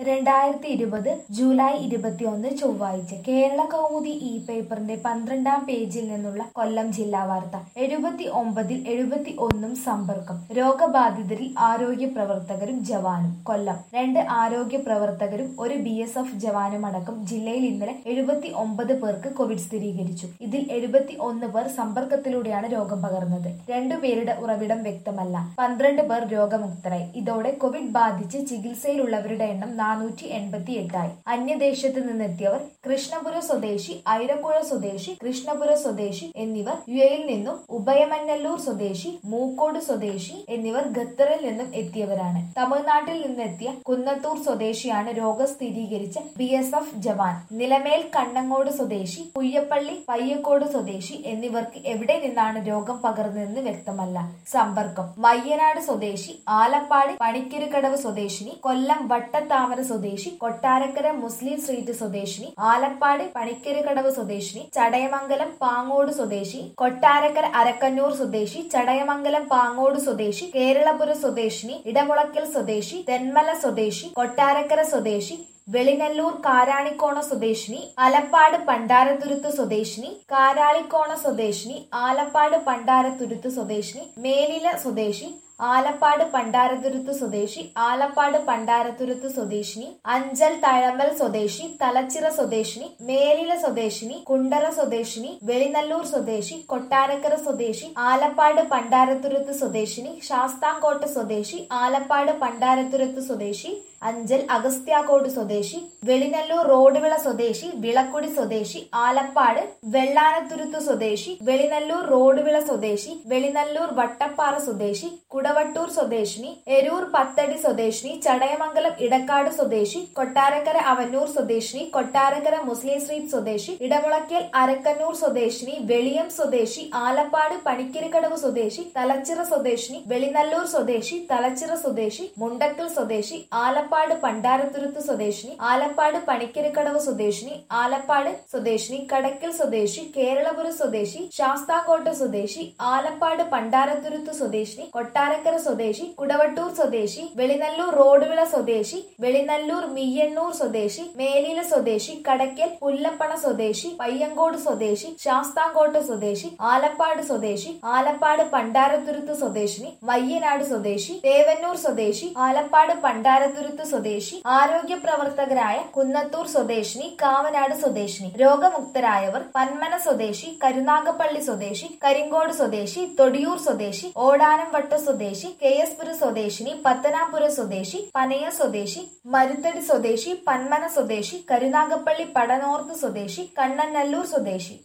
രണ്ടായിരത്തി ഇരുപത് ജൂലൈ ഇരുപത്തിയൊന്ന് ചൊവ്വാഴ്ച കേരള കൗമുദി ഇ പേപ്പറിന്റെ പന്ത്രണ്ടാം പേജിൽ നിന്നുള്ള കൊല്ലം ജില്ലാ വാർത്ത എഴുപത്തി ഒമ്പതിൽ എഴുപത്തി ഒന്നും സമ്പർക്കം രോഗബാധിതരിൽ ആരോഗ്യ പ്രവർത്തകരും ജവാനും കൊല്ലം രണ്ട് ആരോഗ്യ പ്രവർത്തകരും ഒരു ബി എസ് എഫ് ജവാനും അടക്കം ജില്ലയിൽ ഇന്നലെ എഴുപത്തി ഒമ്പത് പേർക്ക് കോവിഡ് സ്ഥിരീകരിച്ചു ഇതിൽ എഴുപത്തി ഒന്ന് പേർ സമ്പർക്കത്തിലൂടെയാണ് രോഗം പകർന്നത് രണ്ടുപേരുടെ ഉറവിടം വ്യക്തമല്ല പന്ത്രണ്ട് പേർ രോഗമുക്തരായി ഇതോടെ കോവിഡ് ബാധിച്ച് ചികിത്സയിലുള്ളവരുടെ എണ്ണം നാനൂറ്റി എൺപത്തി എട്ടായി അന്യദേശത്ത് നിന്നെത്തിയവർ കൃഷ്ണപുര സ്വദേശി ഐരപ്പുഴ സ്വദേശി കൃഷ്ണപുര സ്വദേശി എന്നിവർ യു എയിൽ നിന്നും ഉഭയമന്നല്ലൂർ സ്വദേശി മൂക്കോട് സ്വദേശി എന്നിവർ ഖത്തറിൽ നിന്നും എത്തിയവരാണ് തമിഴ്നാട്ടിൽ നിന്നെത്തിയ കുന്നത്തൂർ സ്വദേശിയാണ് രോഗം സ്ഥിരീകരിച്ച ബി എസ് എഫ് ജവാൻ നിലമേൽ കണ്ണങ്ങോട് സ്വദേശി പുയ്യപ്പള്ളി പയ്യക്കോട് സ്വദേശി എന്നിവർക്ക് എവിടെ നിന്നാണ് രോഗം പകർന്നതെന്ന് വ്യക്തമല്ല സമ്പർക്കം മയ്യനാട് സ്വദേശി ആലപ്പാട് പണിക്കരുക്കടവ് സ്വദേശിനി കൊല്ലം വട്ടത്താമര സ്വദേശി കൊട്ടാരക്കര മുസ്ലിം സ്ട്രീറ്റ് സ്വദേശിനി ആലപ്പാട് പണിക്കരുകടവ് സ്വദേശിനി ചടയമംഗലം പാങ്ങോട് സ്വദേശി കൊട്ടാരക്കര അരക്കന്നൂർ സ്വദേശി ചടയമംഗലം പാങ്ങോട് സ്വദേശി കേരളപുര സ്വദേശിനി ഇടമുളക്കൽ സ്വദേശി തെന്മല സ്വദേശി കൊട്ടാരക്കര സ്വദേശി വെളിനല്ലൂർ കാരാണിക്കോണ സ്വദേശിനി ആലപ്പാട് പണ്ടാരത്തുരുത്ത് സ്വദേശിനി കാരാളിക്കോണ സ്വദേശിനി ആലപ്പാട് പണ്ടാരത്തുരുത്ത് സ്വദേശിനി മേലില സ്വദേശി ആലപ്പാട് പണ്ടാരത്തുരുത്ത് സ്വദേശി ആലപ്പാട് പണ്ടാരത്തുരുത്ത് സ്വദേശിനി അഞ്ചൽ തഴമ്പൽ സ്വദേശി തലച്ചിറ സ്വദേശിനി മേലില സ്വദേശിനി കുണ്ടറ സ്വദേശിനി വെളിനല്ലൂർ സ്വദേശി കൊട്ടാരക്കര സ്വദേശി ആലപ്പാട് പണ്ടാരത്തുരുത്ത് സ്വദേശിനി ശാസ്താംകോട്ട സ്വദേശി ആലപ്പാട് പണ്ടാരത്തുരുത്ത് സ്വദേശി അഞ്ചൽ അഗസ്ത്യാകോട് സ്വദേശി വെളിനല്ലൂർ റോഡുവിള സ്വദേശി വിളക്കുടി സ്വദേശി ആലപ്പാട് വെള്ളാനത്തുരുത്ത് സ്വദേശി വെളിനല്ലൂർ റോഡുവിള സ്വദേശി വെളിനല്ലൂർ വട്ടപ്പാറ സ്വദേശി കുടവട്ടൂർ സ്വദേശിനി എരൂർ പത്തടി സ്വദേശിനി ചടയമംഗലം ഇടക്കാട് സ്വദേശി കൊട്ടാരക്കര അവന്നൂർ സ്വദേശിനി കൊട്ടാരക്കര മുസ്ലിം സ്ട്രീറ്റ് സ്വദേശി ഇടമുളയ്ക്കൽ അരക്കന്നൂർ സ്വദേശിനി വെളിയം സ്വദേശി ആലപ്പാട് പണിക്കരിക്കടവ് സ്വദേശി തലച്ചിറ സ്വദേശിനി വെളിനല്ലൂർ സ്വദേശി തലച്ചിറ സ്വദേശി മുണ്ടക്കൽ സ്വദേശി ആലപ്പാട് പണ്ടാരത്തുരുത്ത് സ്വദേശിനി ആലപ്പാട് പണിക്കരിക്കടവ് സ്വദേശിനി ആലപ്പാട് സ്വദേശിനി കടക്കൽ സ്വദേശി കേരളപുര സ്വദേശി ശാസ്താംകോട്ട സ്വദേശി ആലപ്പാട് പണ്ടാരത്തുരുത്ത് സ്വദേശിനി കൊട്ടാരക്കര സ്വദേശി കുടവട്ടൂർ സ്വദേശി വെളിനല്ലൂർ റോഡുവിള സ്വദേശി വെളിനല്ലൂർ മിയ്യന്നൂർ സ്വദേശി മേലില സ്വദേശി കടക്കൽ പുല്ലപ്പണ സ്വദേശി പയ്യങ്കോട് സ്വദേശി ശാസ്താംകോട്ട സ്വദേശി ആലപ്പാട് സ്വദേശി ആലപ്പാട് പണ്ടാരത്തുരുത്ത് സ്വദേശിനി മയ്യനാട് സ്വദേശി തേവന്നൂർ സ്വദേശി ആലപ്പാട് പണ്ടാരത്തുരുത്ത് സ്വദേശി ആരോഗ്യ പ്രവർത്തകരായ കുന്നത്തൂർ സ്വദേശിനി കാവനാട് സ്വദേശിനി രോഗമുക്തരായവർ പന്മന സ്വദേശി കരുനാഗപ്പള്ളി സ്വദേശി കരിങ്കോട് സ്വദേശി തൊടിയൂർ സ്വദേശി ഓടാനം വട്ട സ്വദേശി കെ എസ് പുര സ്വദേശിനി പത്തനാപുര സ്വദേശി പനയ സ്വദേശി മരുത്തടി സ്വദേശി പന്മന സ്വദേശി കരുനാഗപ്പള്ളി പടനോർത്ത് സ്വദേശി കണ്ണനല്ലൂർ സ്വദേശി